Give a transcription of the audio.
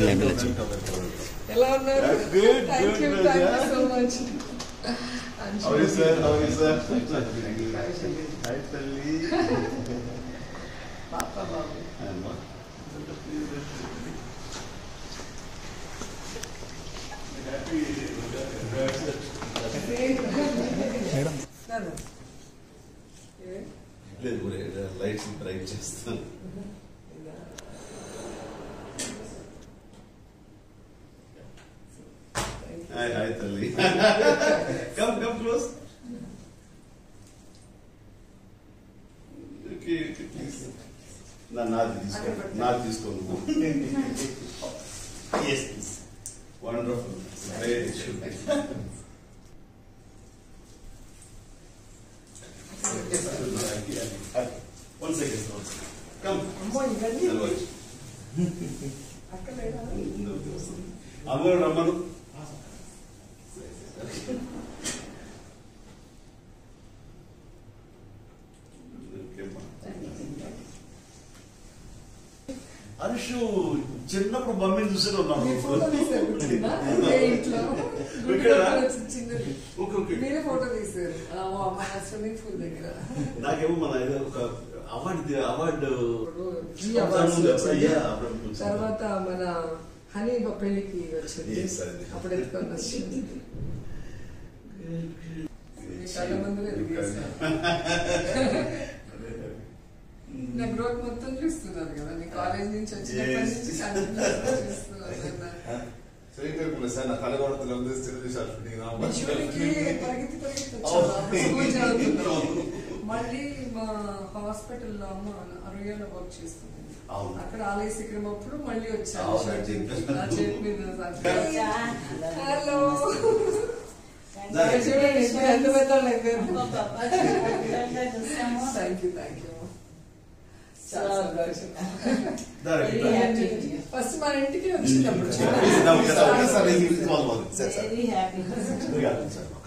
Line వెళ్ళచ్చు ఎలా ఉన్నారు Good, thank good, you Raja. Thank you so much How is sir? How is sir? Hi, Talli. పాప బాబు Amma. నాన్న. ఏ? లేదు lights bright చేస్తాను ఇదా? Thank you. హాయ్ హాయ్ తల్లి come come close okay please నా నాది తీసుకో నాది తీసుకోను yes wonderful great should one second come అమ్మో ఇవన్నీ అక్కడ లేదా? అందరూ రమ్మను అనుషు చిన్నప్పుడు మమ్మీని చూసే మీ ఫోటో తీశారు గుర్తుందా? ఉన్నాను ఏ ఇంట్లో ఇక్కడ? గుడిలో వచ్చి చిన్నది. ఓకే ఓకే మీరే ఫోటో తీశారు ఆ, ఓ, మన స్విమ్మింగ్ పూల్ దగ్గర నాకేమో మన ఏదో ఒక అవార్డు అవార్డు ఇప్పుడు ఈ awards వచ్చింది. తర్వాత తర్వాత మన హనీ పెళ్లికి వచ్చింది Yes, అది. అప్పుడు ఎత్తుకొని వచ్చింది మీ కళ్ళ ముందు నా గ్రోత్ మొత్తం చూస్తున్నారు కదా నీ కాలేజ్ నుంచి వచ్చినప్పటి Yes. నుంచి continuous చూస్తున్నారు నా- విజువల్కి పరిగెత్తి పరిగెత్తి వచ్చాను. అప్పుడు స్కూల్ చదువుతున్నాను. మళ్ళీ మా హాస్పిటల్లో అమ్మ అరవైలో వర్క్ చేస్తుంది అవును. అక్కడ ఆలయ శిఖరం అప్పుడు మళ్ళీ వచ్చాను అవును, షూటింగ్ కి. చెప్పాను. నా చేతి మీద హలో That- చూడండి మీరు ఎంత పెద్ద అయిపోయారు థ్యాంక్ యూ థ్యాంక్ యూ చాలా సంతోషం ఫస్ట్ మన ఇంటికి వచ్చినప్పుడు ఒకసారి Very happy. చూడండి